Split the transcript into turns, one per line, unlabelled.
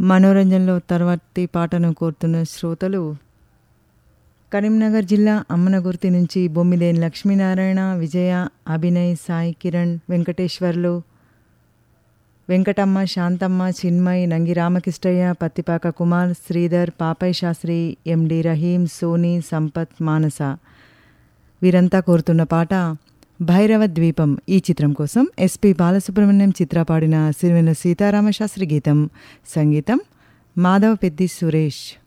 మనోరంజన్లో తర్వాతి పాటను కోరుతున్న శ్రోతలు కరీంనగర్ జిల్లా అమ్మనగుర్తి నుంచి బొమ్మిదేని లక్ష్మీనారాయణ విజయ అభినయ్ సాయి కిరణ్ వెంకటేశ్వర్లు వెంకటమ్మ శాంతమ్మ చిన్మయ్ నంగి రామకృష్ణయ్య పత్తిపాక కుమార్ శ్రీధర్ పాపయ్ శాస్త్రి ఎండి రహీం సోని సంపత్ మానస వీరంతా కోరుతున్న పాట భైరవ ద్వీపం ఈ చిత్రం కోసం ఎస్పి బాలసుబ్రహ్మణ్యం చిత్ర పాడిన సిరివెన సీతారామశాస్త్రి గీతం సంగీతం మాధవ పెద్ది సురేష్